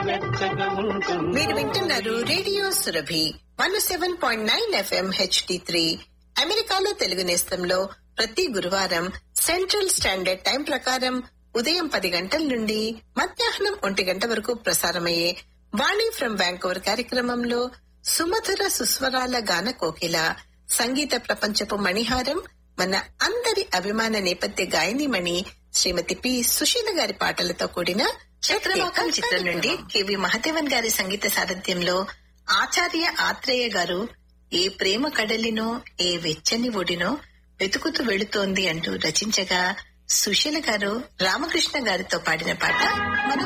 వెచ్చగా ఉంటుంది మీరు వింటున్నారు radio Surabhi one seven point nine FM HD three అమెరికాలో తెలుగు నేస్తంలో ప్రతి గురువారం సెంట్రల్ స్టాండర్డ్ టైం ప్రకారం ఉదయం పది గంటల నుండి మధ్యాహ్నం ఒంటి గంట వరకు ప్రసారమయ్యే వాణి ఫ్రం బ్యాంకోవర్ కార్యక్రమంలో సుమధుర సుస్వరాల గాన కోకిల సంగీత ప్రపంచపు మణిహారం మన అందరి అభిమాన నేపథ్య గాయనిమణి శ్రీమతి పి సుశీల గారి పాటలతో కూడిన చక్రవాకం చిత్రం నుండి కెవి మహదేవన్ గారి సంగీత సారథ్యంలో ఆచార్య ఆత్రేయ గారు ఏ ప్రేమ కడలినో ఏ వెచ్చని ఒడినో వెతుకుతూ వెళుతోంది అంటూ రచించగా సుశీల గారు రామకృష్ణ గారితో పాడిన పాట మనం